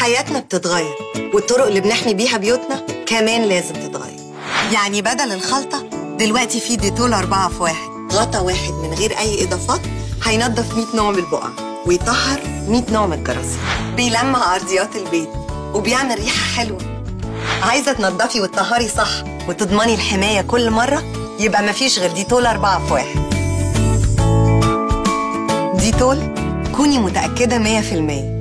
حياتنا بتتغير والطرق اللي بنحمي بيها بيوتنا كمان لازم تتغير يعني بدل الخلطة دلوقتي في ديتول أربعة في واحد غطا واحد من غير أي إضافات هينظف 100 نوع من البقع ويطهر 100 نوع من الجراثيم بيلمع أرضيات البيت وبيعمل ريحة حلوة عايزة تنضفي وتطهري صح وتضمني الحماية كل مرة يبقى مفيش غير ديتول أربعة في واحد ديتول كوني متأكدة 100%